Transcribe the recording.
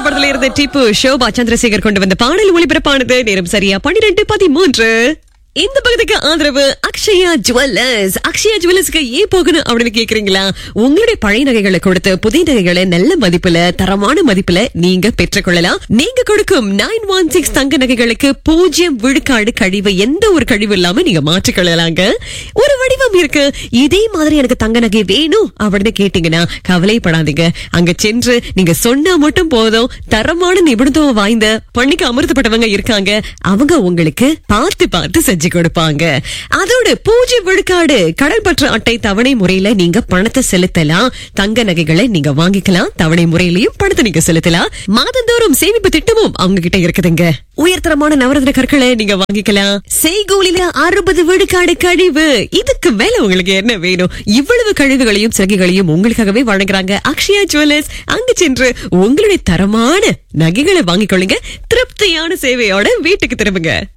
திரைப்படத்துல இருந்த டிப்பு ஷோபா சந்திரசேகர் கொண்டு வந்த பாடல் ஒளிபரப்பானது நேரம் சரியா பன்னிரெண்டு பதிமூன்று இந்த பகுதிக்கு ஆதரவு அக்ஷயா ஜுவல்லர்ஸ் அக்ஷயா ஜுவல்லர்ஸ்க்கு ஏன் போகணும் அப்படின்னு கேக்குறீங்களா உங்களுடைய பழைய நகைகளை கொடுத்து புதிய நகைகளை நல்ல மதிப்புல தரமான மதிப்புல நீங்க பெற்றுக்கொள்ளலாம் நீங்க கொடுக்கும் நைன் ஒன் சிக்ஸ் தங்க நகைகளுக்கு பூஜ்ஜியம் விழுக்காடு கழிவு எந்த ஒரு கழிவு இல்லாம நீங்க மாற்றிக்கொள்ளலாங்க ஒரு வடிவம் இருக்கு இதே மாதிரி எனக்கு தங்க நகை வேணும் அப்படின்னு கேட்டீங்கன்னா கவலைப்படாதீங்க அங்க சென்று நீங்க சொன்னா மட்டும் போதும் தரமான நிபுணத்துவம் வாய்ந்த பண்ணிக்கு அமர்த்தப்பட்டவங்க இருக்காங்க அவங்க உங்களுக்கு பார்த்து பார்த்து செஞ்சு கொடுப்பாங்க அதோட பூஜை விழுக்காடு கடல் பற்ற அட்டை தவணை முறையில நீங்க பணத்தை செலுத்தலாம் தங்க நகைகளை நீங்க வாங்கிக்கலாம் தவணை முறையிலையும் பணத்தை நீங்க செலுத்தலாம் மாதந்தோறும் சேமிப்பு திட்டமும் அவங்க கிட்ட இருக்குதுங்க உயர்தரமான நவரத்ன கற்களை நீங்க வாங்கிக்கலாம் செய்கூலில அறுபது விழுக்காடு கழிவு இதுக்கு மேல உங்களுக்கு என்ன வேணும் இவ்வளவு கழிவுகளையும் சகிகளையும் உங்களுக்காகவே வழங்குறாங்க அக்ஷயா ஜுவல்லர்ஸ் அங்கு சென்று உங்களுடைய தரமான நகைகளை வாங்கிக் கொள்ளுங்க திருப்தியான சேவையோட வீட்டுக்கு திரும்புங்க